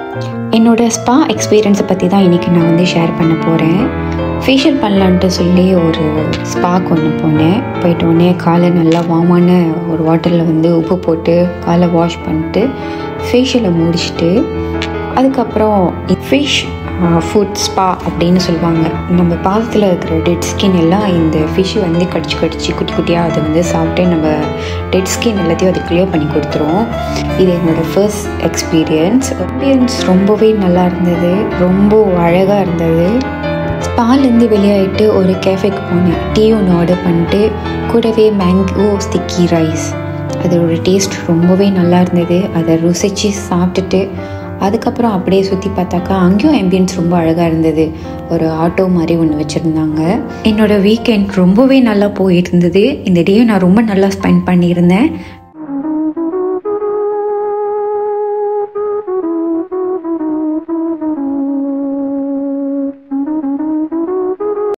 என்னோட ஸ்பா எக்ஸ்பீரியன்ஸை பற்றி தான் இன்றைக்கி நான் வந்து ஷேர் பண்ண போகிறேன் ஃபேஷியல் பண்ணலான்ட்டு சொல்லி ஒரு ஸ்பாக்கு ஒன்று போனேன் போயிட்டு உடனே காலை நல்லா வார்மான ஒரு வாட்டரில் வந்து உப்பு போட்டு காலை வாஷ் பண்ணிட்டு ஃபேஷியலை முடிச்சுட்டு அதுக்கப்புறம் ஃபிஷ் ஃபுட் ஸ்பா அப்படின்னு சொல்லுவாங்க நம்ம பாதத்தில் இருக்கிற டெட் ஸ்கின் எல்லாம் இந்த ஃபிஷ் வந்து கடிச்சு கடிச்சு குட்டி குட்டியாக அதை வந்து சாப்பிட்டு நம்ம டெட் ஸ்கின் எல்லாத்தையும் அது கிளியர் பண்ணி கொடுத்துரும் இது என்னோடய ஃபர்ஸ்ட் எக்ஸ்பீரியன்ஸ் எக்ஸ்பீரியன்ஸ் ரொம்பவே நல்லா இருந்தது ரொம்ப அழகாக இருந்தது ஸ்பாலேருந்து வெளியாகிட்டு ஒரு கேஃபேக்கு போனேன் டீ ஒன்று ஆர்டர் பண்ணிட்டு கூடவே மேங்கோ ஸ்டிக்கி ரைஸ் அதோட டேஸ்ட் ரொம்பவே நல்லா இருந்தது அதை ருசித்து சாப்பிட்டுட்டு அதுக்கப்புறம் அப்படியே சுற்றி பார்த்தாக்கா அங்கேயும் ஆம்பியன்ஸ் ரொம்ப அழகாக இருந்தது ஒரு ஆட்டோ மாதிரி ஒன்று வச்சுருந்தாங்க என்னோடய வீக்கெண்ட் ரொம்பவே நல்லா போயிட்டு இருந்தது இந்த டேயும் நான் ரொம்ப நல்லா ஸ்பெண்ட் பண்ணியிருந்தேன்